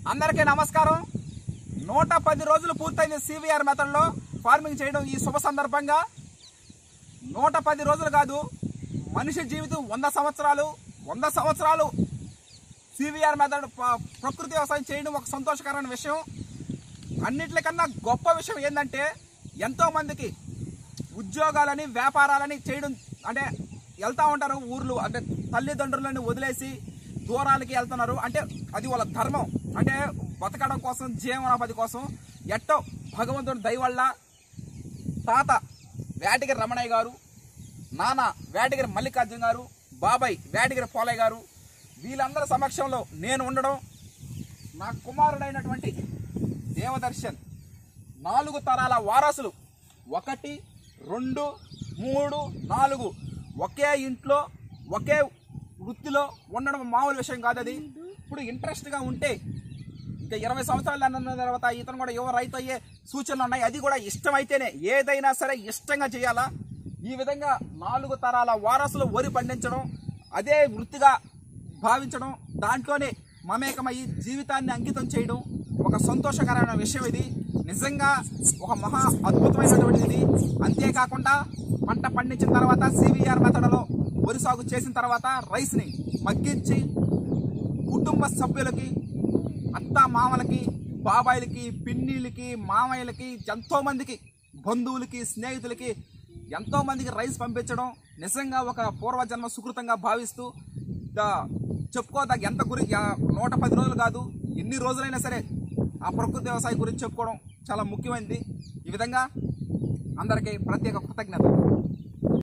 అందరికీ నమస్కారం నూట పది రోజులు పూర్తయింది సివిఆర్ మెథడ్లో ఫార్మింగ్ చేయడం ఈ శుభ సందర్భంగా నూట పది రోజులు కాదు మనిషి జీవితం వంద సంవత్సరాలు వంద సంవత్సరాలు సివిఆర్ మెథడ్ ప- ప్రకృతి వ్యవసాయం చేయడం ఒక సంతోషకరమైన విషయం అన్నిటికన్నా గొప్ప విషయం ఏంటంటే ఎంతో మందికి ఉద్యోగాలని వ్యాపారాలని చేయడం అంటే వెళ్తా ఉంటారు ఊర్లు అంటే తల్లిదండ్రులని వదిలేసి దూరాలకి వెళ్తున్నారు అంటే అది వాళ్ళ ధర్మం అంటే బతకడం కోసం జీవనోపాధి కోసం ఎట్టో భగవంతుడి దయ వల్ల తాత వేటగిరి రమణయ్య గారు నాన్న వేటగిరి మల్లికార్జున గారు బాబాయ్ వేటగిరి పోలయ్య గారు వీళ్ళందరి సమక్షంలో నేను ఉండడం నా కుమారుడైనటువంటి దేవదర్శన్ నాలుగు తరాల వారసులు ఒకటి రెండు మూడు నాలుగు ఒకే ఇంట్లో ఒకే వృత్తిలో ఉండడం మామూలు విషయం కాదు అది ఇప్పుడు ఇంట్రెస్ట్గా ఉంటే ఇంకా ఇరవై సంవత్సరాలు అన్న తర్వాత ఇతను కూడా యువ రైతు అయ్యే సూచనలు ఉన్నాయి అది కూడా ఇష్టమైతేనే ఏదైనా సరే ఇష్టంగా చేయాలా ఈ విధంగా నాలుగు తరాల వారసులు వరి పండించడం అదే వృత్తిగా భావించడం దాంట్లోనే మమేకమయ్యి జీవితాన్ని అంకితం చేయడం ఒక సంతోషకరమైన విషయం ఇది నిజంగా ఒక మహా అద్భుతమైనటువంటిది అంతేకాకుండా పంట పండించిన తర్వాత సివిఆర్ మెథడ్లో వరి సాగు చేసిన తర్వాత రైస్ని మగ్గించి కుటుంబ సభ్యులకి అత్త మామలకి బాబాయిలకి పిన్నిలకి మామయ్యలకి ఎంతో మందికి బంధువులకి స్నేహితులకి ఎంతో మందికి రైస్ పంపించడం నిజంగా ఒక పూర్వజన్మ సుకృతంగా భావిస్తూ ద- చెప్పుకోదగ్గ ఎంత గురి యా- నూట పది రోజులు కాదు ఎన్ని రోజులైనా సరే ఆ ప్రకృతి వ్యవసాయం గురించి చెప్పుకోవడం చాలా ముఖ్యమైనది ఈ విధంగా అందరికీ ప్రత్యేక కృతజ్ఞత